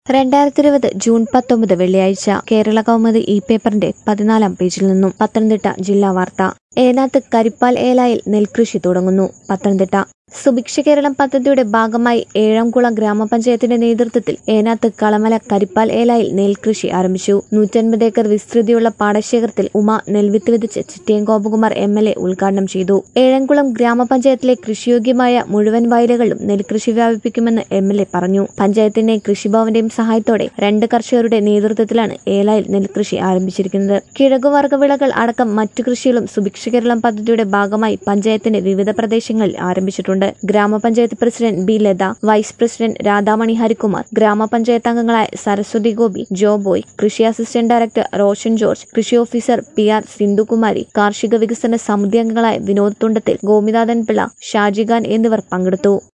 രണ്ടായിരത്തി ഇരുപത് ജൂൺ പത്തൊമ്പത് വെള്ളിയാഴ്ച കേരള കൗമുദി ഇ പേപ്പറിന്റെ പതിനാലാം പേജിൽ നിന്നും പത്തനംതിട്ട ജില്ലാ വാർത്ത ഏനാത്ത് കരിപ്പാൽ ഏലായിൽ നെൽകൃഷി തുടങ്ങുന്നു പത്തനംതിട്ട സുഭിക്ഷ കേരളം പദ്ധതിയുടെ ഭാഗമായി ഏഴംകുളം ഗ്രാമപഞ്ചായത്തിന്റെ നേതൃത്വത്തിൽ ഏനാത്ത് കളമല കരിപ്പാൽ ഏലായിൽ നെൽകൃഷി ആരംഭിച്ചു നൂറ്റൻപത് ഏക്കർ വിസ്തൃതിയുള്ള പാടശേഖരത്തിൽ ഉമ നെൽവിത്ത് വിതച്ച് Chittayam Gopakumar M L A ഉദ്ഘാടനം ചെയ്തു ഏഴംകുളം ഗ്രാമപഞ്ചായത്തിലെ കൃഷിയോഗ്യമായ മുഴുവൻ വയലുകളിലും നെൽകൃഷി വ്യാപിപ്പിക്കുമെന്ന് എം എൽ എ പറഞ്ഞു പഞ്ചായത്തിന്റെയും കൃഷിഭവന്റെയും സഹായത്തോടെ രണ്ട് കർഷകരുടെ നേതൃത്വത്തിലാണ് ഏലായിൽ നെൽകൃഷി ആരംഭിച്ചിരിക്കുന്നത് കിഴങ്ങുവർഗ്ഗ വിളകൾ അടക്കം മറ്റു കൃഷികളും സുഭിക്ഷ കേരളം പദ്ധതിയുടെ ഭാഗമായി പഞ്ചായത്തിന്റെ വിവിധ പ്രദേശങ്ങളിൽ ആരംഭിച്ചിട്ടുണ്ട് ഗ്രാമപഞ്ചായത്ത് president B Latha vice president Radhamani Harikumar ഗ്രാമപഞ്ചായത്ത് അംഗങ്ങളായ സരസ്വതി ഗോപി ജോബോയ് കൃഷി അസിസ്റ്റന്റ് ഡയറക്ടർ റോഷൻ ജോർജ് കൃഷി ഓഫീസർ പി ആർ സിന്ധുകുമാരി കാർഷിക വികസന സമിതി അംഗങ്ങളായ വിനോദ് തുണ്ടത്തിൽ ഗോപിനാഥൻ പിള്ള ഷാജിഖാൻ എന്നിവർ പങ്കെടുത്തു